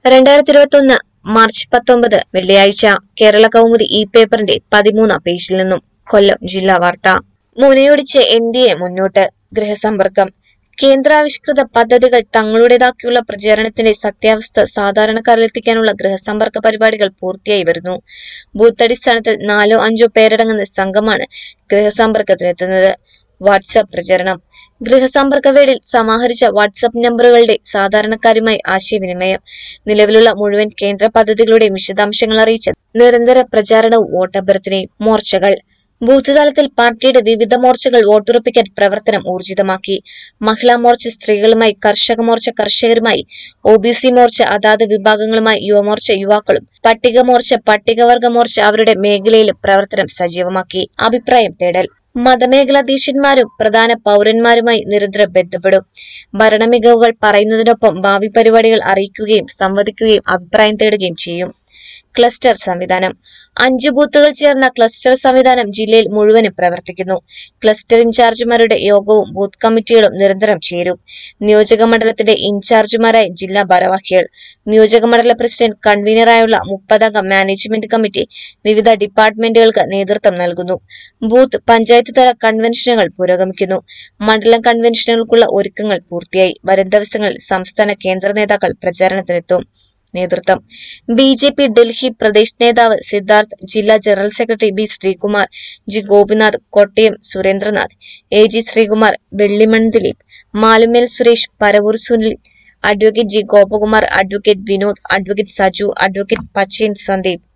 രണ്ടായിരത്തി ഇരുപത്തി ഒന്ന് മാർച്ച് പത്തൊമ്പത് വെള്ളിയാഴ്ച കേരള കൗമുദി ഈ പേപ്പറിന്റെ പതിമൂന്നാം പേജിൽ നിന്നും കൊല്ലം ജില്ലാ വാർത്ത മുനയൊടിച്ച് എൻ ഡി എ മുന്നോട്ട് ഗൃഹസമ്പർക്കം കേന്ദ്രാവിഷ്കൃത പദ്ധതികൾ തങ്ങളുടേതാക്കിയുള്ള പ്രചാരണത്തിന്റെ സത്യാവസ്ഥ സാധാരണക്കാരിലെത്തിക്കാനുള്ള ഗൃഹസമ്പർക്ക പരിപാടികൾ പൂർത്തിയായി വരുന്നു ബൂത്ത് അടിസ്ഥാനത്തിൽ നാലോ അഞ്ചോ പേരടങ്ങുന്ന സംഘമാണ് ഗൃഹസമ്പർക്കത്തിനെത്തുന്നത് വാട്സാപ്പ് പ്രചരണം ഗൃഹസമ്പർക്ക വേടിൽ സമാഹരിച്ച വാട്സാപ്പ് നമ്പറുകളുടെ സാധാരണക്കാരുമായി ആശയവിനിമയം നിലവിലുള്ള മുഴുവൻ കേന്ദ്ര പദ്ധതികളുടെയും വിശദാംശങ്ങൾ അറിയിച്ച നിരന്തര പ്രചാരണവും വോട്ടഭ്യർത്ഥനയും മോർച്ചകൾ ബൂത്ത് തലത്തിൽ പാർട്ടിയുടെ വിവിധ മോർച്ചകൾ വോട്ടുറപ്പിക്കാൻ പ്രവർത്തനം ഊർജിതമാക്കി മഹിളാ മോർച്ച സ്ത്രീകളുമായി കർഷക മോർച്ച കർഷകരുമായി ഒ ബി സി മോർച്ച അതാത് വിഭാഗങ്ങളുമായി യുവമോർച്ച യുവാക്കളും പട്ടിക മോർച്ച പട്ടികവർഗ മോർച്ച അവരുടെ മേഖലയിലും പ്രവർത്തനം സജീവമാക്കി അഭിപ്രായം തേടൽ മതമേഖലാധീശന്മാരും പ്രധാന പൗരന്മാരുമായി നിരന്തരം ബന്ധപ്പെടും ഭരണമികവുകൾ പറയുന്നതിനൊപ്പം ഭാവി പരിപാടികൾ അറിയിക്കുകയും സംവദിക്കുകയും അഭിപ്രായം തേടുകയും ചെയ്യും ക്ലസ്റ്റർ സംവിധാനം അഞ്ച് ബൂത്തുകൾ ചേർന്ന ക്ലസ്റ്റർ സംവിധാനം ജില്ലയിൽ മുഴുവനും പ്രവർത്തിക്കുന്നു ക്ലസ്റ്റർ ഇൻചാർജുമാരുടെ യോഗവും ബൂത്ത് കമ്മിറ്റികളും നിരന്തരം ചേരും നിയോജക മണ്ഡലത്തിന്റെ ഇൻചാർജുമാരായി ജില്ലാ ഭാരവാഹികൾ നിയോജക മണ്ഡല പ്രസിഡന്റ് കൺവീനറായുള്ള മുപ്പതംഗ മാനേജ്മെന്റ് കമ്മിറ്റി വിവിധ ഡിപ്പാർട്ട്മെന്റുകൾക്ക് നേതൃത്വം നൽകുന്നു ബൂത്ത് പഞ്ചായത്ത് തല കൺവെൻഷനുകൾ പുരോഗമിക്കുന്നു മണ്ഡലം കൺവെൻഷനുകൾക്കുള്ള ഒരുക്കങ്ങൾ പൂർത്തിയായി വരും ദിവസങ്ങളിൽ സംസ്ഥാന കേന്ദ്ര നേതാക്കൾ പ്രചാരണത്തിനെത്തും നേതൃത്വം B J P Delhi Pradesh നേതാവ് സിദ്ധാർത്ഥ് ജില്ലാ general secretary B Sreekumar G Gopinath Kottayam Surendranath A G Sreekumar Vellimon Dileep Malumel Suresh Paravur Sunil advocate G Gopakumar advocate Vinod advocate Saju advocate Pachayan Sandeep